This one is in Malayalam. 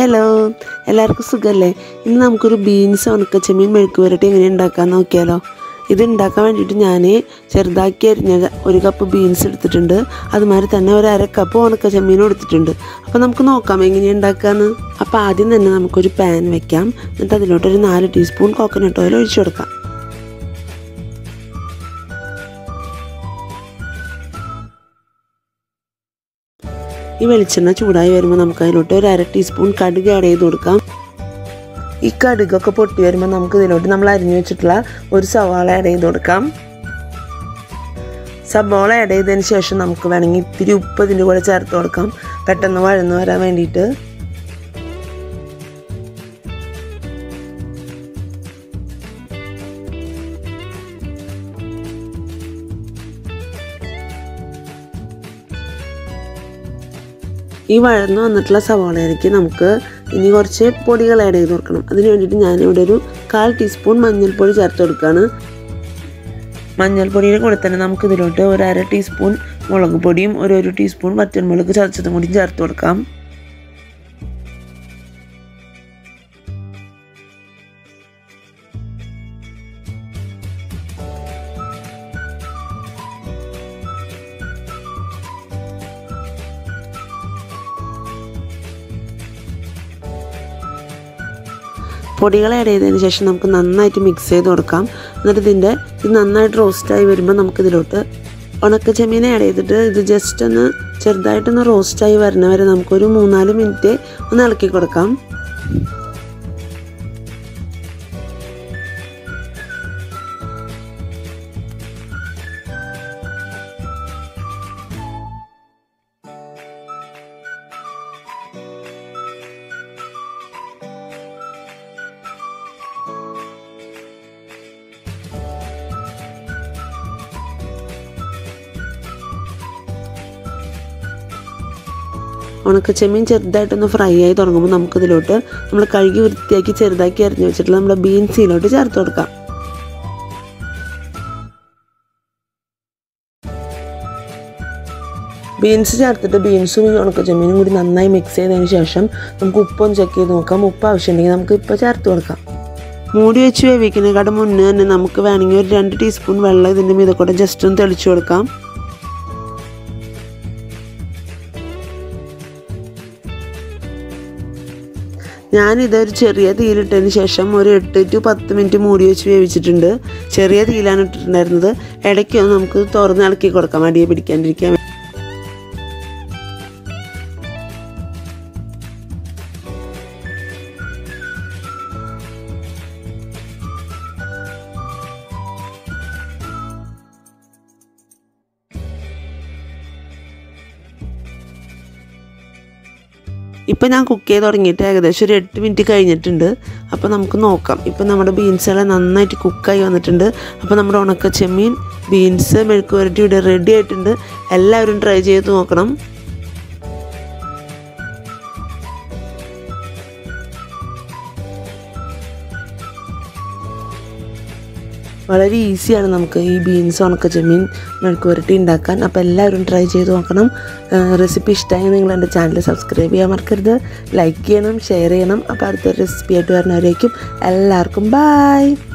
ഹലോ എല്ലാവർക്കും സുഖമല്ലേ ഇന്ന് നമുക്കൊരു ബീൻസ് ഉണക്കച്ചെമ്മീൻ മെഴുക്ക് പുരട്ടി എങ്ങനെ ഉണ്ടാക്കാൻ നോക്കിയാലോ ഇത് ഉണ്ടാക്കാൻ വേണ്ടിയിട്ട് ഞാൻ ചെറുതാക്കി അരിഞ്ഞ ഒരു കപ്പ് ബീൻസ് എടുത്തിട്ടുണ്ട് അതുമാതിരി തന്നെ ഒരു അര കപ്പ് ഉണക്കച്ചെമ്മീനും എടുത്തിട്ടുണ്ട് അപ്പോൾ നമുക്ക് നോക്കാം എങ്ങനെയാണ് ഉണ്ടാക്കാന്ന് അപ്പോൾ ആദ്യം തന്നെ നമുക്കൊരു പാൻ വെക്കാം എന്നിട്ട് അതിലോട്ട് ഒരു നാല് ടീസ്പൂൺ കോക്കനട്ട് ഓയിൽ ഒഴിച്ചു കൊടുക്കാം ഈ വെളിച്ചെണ്ണ ചൂടായി വരുമ്പോൾ നമുക്ക് അതിലോട്ട് ഒരു അര ടീസ്പൂൺ കടുക് ആഡ് ചെയ്ത് കൊടുക്കാം ഈ കടുകൊക്കെ പൊട്ടി വരുമ്പോൾ നമുക്ക് ഇതിലോട്ട് നമ്മൾ അരിഞ്ഞു വെച്ചിട്ടുള്ള ഒരു സവാള ആഡ് ചെയ്ത് കൊടുക്കാം സവാള ആഡ് ചെയ്തതിന് ശേഷം നമുക്ക് വേണമെങ്കിൽ ഇത്തിരി ഉപ്പ് ഇതിൻ്റെ കൂടെ ചേർത്ത് കൊടുക്കാം പെട്ടെന്ന് വഴന്ന് വരാൻ വേണ്ടിയിട്ട് ഈ വഴന്ന് വന്നിട്ടുള്ള സവാളയിലേക്ക് നമുക്ക് ഇനി കുറച്ച് പൊടികൾ ആഡ് ചെയ്ത് കൊടുക്കണം അതിന് വേണ്ടിയിട്ട് ഞാനിവിടെ ഒരു കാൽ ടീസ്പൂൺ മഞ്ഞൾപ്പൊടി ചേർത്ത് കൊടുക്കുകയാണ് മഞ്ഞൾപ്പൊടിയുടെ കൂടെ തന്നെ നമുക്ക് ഇതിലോട്ട് ഒരു അര ടീസ്പൂൺ മുളക് പൊടിയും ഒരു ഒരു ടീസ്പൂൺ വറ്റൽമുളക് ചതച്ചതും കൂടി ചേർത്ത് കൊടുക്കാം പൊടികൾ ആഡ് ചെയ്തതിന് ശേഷം നമുക്ക് നന്നായിട്ട് മിക്സ് ചെയ്ത് കൊടുക്കാം എന്നിട്ട് ഇതിൻ്റെ ഇത് നന്നായിട്ട് റോസ്റ്റായി വരുമ്പോൾ നമുക്കിതിലോട്ട് ഉണക്ക ചെമ്മീൻ ആഡ് ചെയ്തിട്ട് ഇത് ജസ്റ്റ് ഒന്ന് ചെറുതായിട്ടൊന്ന് റോസ്റ്റായി വരുന്ന വരെ നമുക്കൊരു മൂന്നാല് മിനിറ്റ് ഒന്ന് ഇളക്കി കൊടുക്കാം ഉണക്ക ചെമ്മീൻ ചെറുതായിട്ടൊന്ന് ഫ്രൈ ആയി തുടങ്ങുമ്പോൾ നമുക്കിതിലോട്ട് നമ്മൾ കഴുകി വൃത്തിയാക്കി ചെറുതാക്കി അരിഞ്ഞു വെച്ചിട്ടുള്ള നമ്മുടെ ബീൻസിലോട്ട് ചേർത്ത് കൊടുക്കാം ബീൻസ് ചേർത്തിട്ട് ബീൻസും ഈ ഉണക്ക ചെമ്മീനും കൂടി നന്നായി മിക്സ് ചെയ്തതിന് ശേഷം നമുക്ക് ഉപ്പൊന്ന് ചെക്ക് ചെയ്ത് നോക്കാം ഉപ്പ് ആവശ്യമുണ്ടെങ്കിൽ നമുക്ക് ഇപ്പോൾ ചേർത്ത് കൊടുക്കാം മൂടി വെച്ച് വേവിക്കുന്നതിനെക്കാട്ട് മുന്നേ തന്നെ നമുക്ക് വേണമെങ്കിൽ ഒരു രണ്ട് ടീസ്പൂൺ വെള്ളം ഇതിൻ്റെ മീതെ കൂടെ ജസ്റ്റ് ഒന്ന് തെളിച്ചു കൊടുക്കാം ഞാനിതൊരു ചെറിയ തീയിലിട്ടതിന് ശേഷം ഒരു എട്ട് ടു പത്ത് മിനിറ്റ് മൂടി വെച്ച് വേവിച്ചിട്ടുണ്ട് ചെറിയ തീയിലാണ് ഇട്ടിട്ടുണ്ടായിരുന്നത് ഇടയ്ക്കൊന്ന് നമുക്ക് തുറന്ന് ഇളക്കി കൊടുക്കാം അടിയെ പിടിക്കാണ്ടിരിക്കാൻ ഇപ്പം ഞാൻ കുക്ക് ചെയ്ത് തുടങ്ങിയിട്ട് ഏകദേശം ഒരു എട്ട് മിനിറ്റ് കഴിഞ്ഞിട്ടുണ്ട് അപ്പോൾ നമുക്ക് നോക്കാം ഇപ്പം നമ്മുടെ ബീൻസെല്ലാം നന്നായിട്ട് കുക്കായി വന്നിട്ടുണ്ട് അപ്പോൾ നമ്മുടെ ഉണക്ക ചെമ്മീൻ ബീൻസ് മെഴുക്ക് വരട്ടി ഇവിടെ റെഡി ആയിട്ടുണ്ട് എല്ലാവരും ട്രൈ ചെയ്ത് നോക്കണം വളരെ ഈസിയാണ് നമുക്ക് ഈ ബീൻസ് ഉണക്ക ചെമ്മീൻ മെഴുക്ക് പുരട്ടി ഉണ്ടാക്കാൻ അപ്പോൾ എല്ലാവരും ട്രൈ ചെയ്ത് നോക്കണം റെസിപ്പി ഇഷ്ടമായി നിങ്ങൾ എൻ്റെ ചാനൽ സബ്സ്ക്രൈബ് ചെയ്യാൻ മറക്കരുത് ലൈക്ക് ചെയ്യണം ഷെയർ ചെയ്യണം അപ്പോൾ അടുത്തൊരു റെസിപ്പി ആയിട്ട് വരുന്നവരേക്കും എല്ലാവർക്കും ബായ്